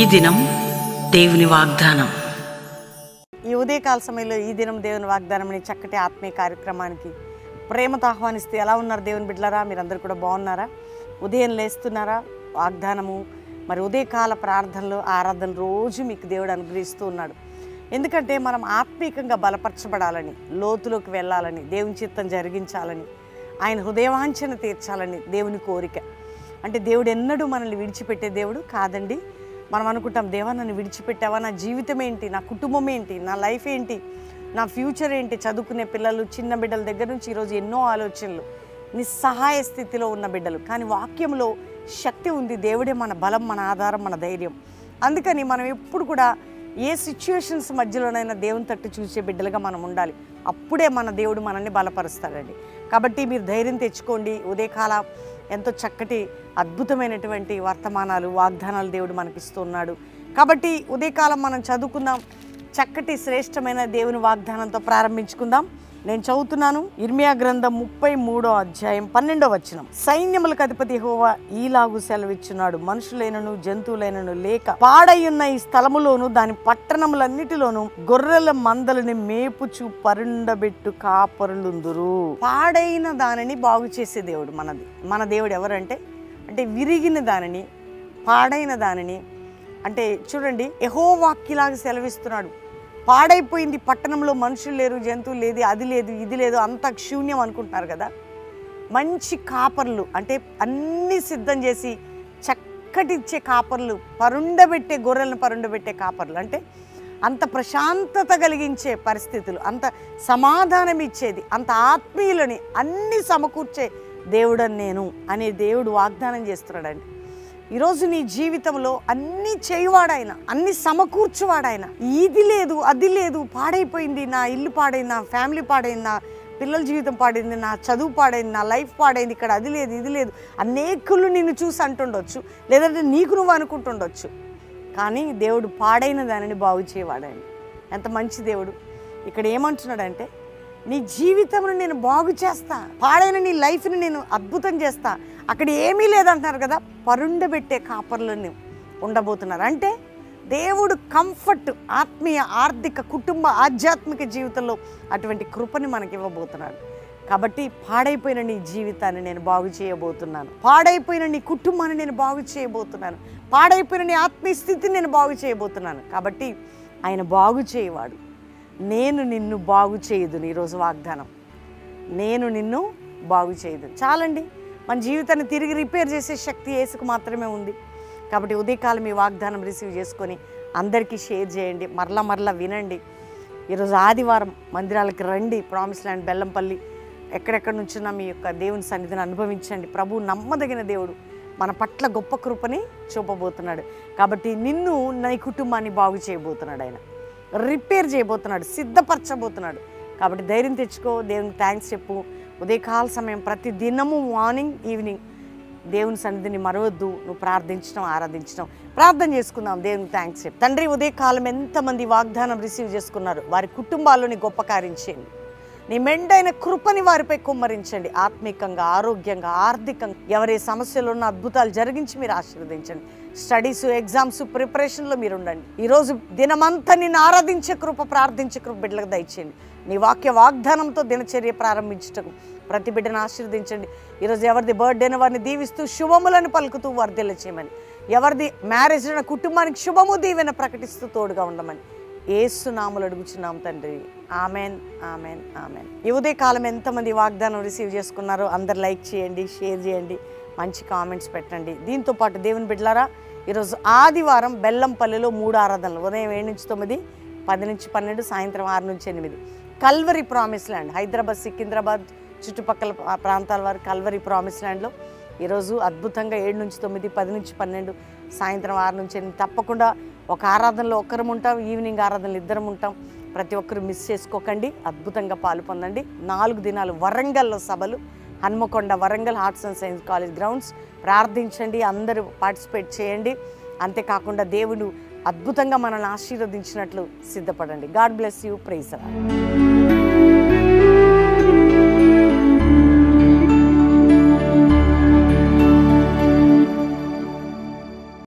దినం దేవుని వాగ్దానం ఈ ఉదయకాల సమయంలో ఈ దినం దేవుని వాగ్దానం అనే చక్కటి ఆత్మీయ కార్యక్రమానికి ప్రేమతో ఆహ్వానిస్తే ఎలా ఉన్నారు దేవుని బిడ్డలారా మీరందరూ కూడా బాగున్నారా ఉదయం లేస్తున్నారా వాగ్దానము మరి ఉదయకాల ప్రార్థనలు ఆరాధన రోజు మీకు దేవుడు అనుగ్రహిస్తూ ఉన్నాడు ఎందుకంటే మనం ఆత్మీకంగా బలపరచబడాలని లోతులోకి వెళ్ళాలని దేవుని చిత్తం జరిగించాలని ఆయన హృదయవాంఛన తీర్చాలని దేవుని కోరిక అంటే దేవుడు ఎన్నడూ మనల్ని విడిచిపెట్టే దేవుడు కాదండి మనం అనుకుంటాం దేవా నన్ను విడిచిపెట్టావా నా జీవితం ఏంటి నా కుటుంబం ఏంటి నా లైఫ్ ఏంటి నా ఫ్యూచర్ ఏంటి చదువుకునే పిల్లలు చిన్న బిడ్డల దగ్గర నుంచి ఈరోజు ఎన్నో ఆలోచనలు నిస్సహాయ స్థితిలో ఉన్న బిడ్డలు కానీ వాక్యంలో శక్తి ఉంది దేవుడే మన బలం మన ఆధారం మన ధైర్యం అందుకని మనం ఎప్పుడు కూడా ఏ సిచ్యువేషన్స్ మధ్యలోనైనా దేవుని తట్టు చూసే బిడ్డలుగా మనం ఉండాలి అప్పుడే మన దేవుడు మనల్ని బలపరుస్తాడండి కాబట్టి మీరు ధైర్యం తెచ్చుకోండి ఉదయకాల ఎంతో చక్కటి అద్భుతమైనటువంటి వర్తమానాలు వాగ్దానాలు దేవుడు మనకిస్తున్నాడు కాబట్టి ఉదయకాలం మనం చదువుకుందాం చక్కటి శ్రేష్టమైన దేవుని వాగ్దానంతో ప్రారంభించుకుందాం నేను చదువుతున్నాను ఇర్మియా గ్రంథం ముప్పై మూడో అధ్యాయం పన్నెండో వచనం సైన్యములకు అధిపతి హోవా ఈలాగు సెలవిచ్చున్నాడు మనుషులైనను జంతువులైనను లేక పాడయ్యున్న ఈ స్థలములోను దాని పట్టణములన్నిటిలోను గొర్రెల మందలని మేపుచు పరుండబెట్టు కాపరులుందురు పాడైన దానిని బాగు చేసే దేవుడు మనది మన దేవుడు ఎవరంటే అంటే విరిగిన దానిని పాడైన దానిని అంటే చూడండి ఎహో వాక్యలాగా సెలవిస్తున్నాడు పాడైపోయింది పట్టణంలో మనుషులు లేరు జంతువులు లేదు అది లేదు ఇది లేదు అంత శూన్యం అనుకుంటున్నారు కదా మంచి కాపర్లు అంటే అన్నీ సిద్ధం చేసి చక్కటి ఇచ్చే కాపర్లు పరుండబెట్టే గొర్రెలను పరుండబెట్టే కాపర్లు అంటే అంత ప్రశాంతత కలిగించే పరిస్థితులు అంత సమాధానం ఇచ్చేది అంత ఆత్మీయులని అన్ని సమకూర్చే దేవుడని నేను అనే దేవుడు వాగ్దానం చేస్తున్నాడండి ఈరోజు నీ జీవితంలో అన్ని చేయువాడాయన అన్ని సమకూర్చువాడాయన ఇది లేదు అది లేదు పాడైపోయింది నా ఇల్లు పాడైంది నా ఫ్యామిలీ పాడైంది నా పిల్లల జీవితం పాడైంది నా చదువు పాడైంది నా లైఫ్ పాడైంది ఇక్కడ అది లేదు ఇది లేదు అనేకులు నిన్ను చూసి అంటుండొచ్చు లేదంటే నీకు నువ్వు అనుకుంటుండొచ్చు కానీ దేవుడు పాడైన దానిని బాగు చేయవాడండి ఎంత మంచి దేవుడు ఇక్కడ ఏమంటున్నాడంటే నీ జీవితంను నేను బాగు చేస్తా పాడైన నీ లైఫ్ని నేను అద్భుతం చేస్తా అక్కడ ఏమీ లేదంటున్నారు కదా పరుండబెట్టే కాపర్లను ఉండబోతున్నారు అంటే దేవుడు కంఫర్ట్ ఆత్మీయ ఆర్థిక కుటుంబ ఆధ్యాత్మిక జీవితంలో అటువంటి కృపని మనకి ఇవ్వబోతున్నాడు కాబట్టి పాడైపోయిన నీ జీవితాన్ని నేను బాగు చేయబోతున్నాను పాడైపోయిన నీ కుటుంబాన్ని నేను బాగు చేయబోతున్నాను పాడైపోయిన నీ ఆత్మీయ స్థితిని నేను బాగు చేయబోతున్నాను కాబట్టి ఆయన బాగు చేయవాడు నేను నిన్ను బాగు చేయదు ఈరోజు వాగ్దానం నేను నిన్ను బాగు చేయదు చాలండి మన జీవితాన్ని తిరిగి రిపేర్ చేసే శక్తి యేసుకు మాత్రమే ఉంది కాబట్టి ఉదయకాలం ఈ వాగ్దానం రిసీవ్ చేసుకొని అందరికీ షేర్ చేయండి మరలా మరలా వినండి ఈరోజు ఆదివారం మందిరాలకు రండి ప్రామిస్ ల్యాండ్ బెల్లంపల్లి ఎక్కడెక్కడ నుంచున్నా మీ యొక్క దేవుని సన్నిధిని అనుభవించండి ప్రభు నమ్మదగిన దేవుడు మన పట్ల గొప్ప కృపని చూపబోతున్నాడు కాబట్టి నిన్ను నీ కుటుంబాన్ని బాగు చేయబోతున్నాడు ఆయన రిపేర్ చేయబోతున్నాడు సిద్ధపరచబోతున్నాడు కాబట్టి ధైర్యం తెచ్చుకో దేవునికి థ్యాంక్స్ చెప్పు ఉదయకాల సమయం ప్రతి దినము మార్నింగ్ ఈవినింగ్ దేవుని సన్నిధిని మరవద్దు నువ్వు ప్రార్థించడం ఆరాధించడం ప్రార్థన చేసుకుందాం దేవునికి థ్యాంక్స్ చెప్పు తండ్రి ఉదయకాలం ఎంతమంది వాగ్దానం రిసీవ్ చేసుకున్నారు వారి కుటుంబాల్లోని గొప్ప కార్యం చేయండి నీ మెండైన కృపని వారిపై కుమ్మరించండి ఆత్మికంగా ఆరోగ్యంగా ఆర్థికంగా ఎవరి సమస్యలు ఉన్న అద్భుతాలు జరిగించి మీరు ఆశీర్వదించండి స్టడీస్ ఎగ్జామ్స్ ప్రిపరేషన్లో మీరు ఉండండి ఈరోజు దినమంతా నిన్ను ఆరాధించే కృప ప్రార్థించే కృప బిడ్డలకు దయచేయండి నీ వాక్య వాగ్దానంతో దినచర్య ప్రారంభించటకు ప్రతి బిడ్డను ఆశీర్వదించండి ఈరోజు ఎవరిది బర్త్డేని వారిని దీవిస్తూ శుభములను పలుకుతూ వర్ధిల్ల చేయమని ఎవరిది మ్యారేజ్ అయిన కుటుంబానికి శుభము దీవెన ప్రకటిస్తూ తోడుగా ఉండమని ఏసునాములు అడుగుచున్నాం తండ్రి ఆమెన్ ఆమెన్ ఆమెన్ ఈ ఉదయ కాలం ఎంతమంది వాగ్దానం రిసీవ్ చేసుకున్నారో అందరు లైక్ చేయండి షేర్ చేయండి మంచి కామెంట్స్ పెట్టండి దీంతో పాటు దేవుని బిడ్డలారా ఈరోజు ఆదివారం బెల్లంపల్లిలో మూడు ఆరాధనలు ఉదయం ఏడు నుంచి తొమ్మిది పది నుంచి పన్నెండు సాయంత్రం ఆరు నుంచి ఎనిమిది Calvary promise land Hyderabad Secunderabad చుట్టుపక్కల ప్రా- ప్రాంతాల వారు కల్వరి ప్రామిస్ ల్యాండ్లో ఈరోజు అద్భుతంగా ఏడు నుంచి తొమ్మిది పది నుంచి పన్నెండు సాయంత్రం ఆరు నుంచి ఎనిమిది తప్పకుండా ఒక ఆరాధనలో ఒక్కరం ఉంటాం ఈవినింగ్ ఆరాధనలు ఇద్దరం ఉంటాం ప్రతి ఒక్కరు మిస్ చేసుకోకండి అద్భుతంగా పాలు పొందండి నాలుగు దినాలు వరంగల్లో సభలు Hanmakonda Warangal arts and science college grounds ప్రార్థించండి అందరూ పార్టిసిపేట్ చేయండి అంతేకాకుండా దేవుడు అద్భుతంగా మనల్ని ఆశీర్వదించినట్లు సిద్ధపడండి గాడ్ బ్లెస్ యూ ప్రైజ్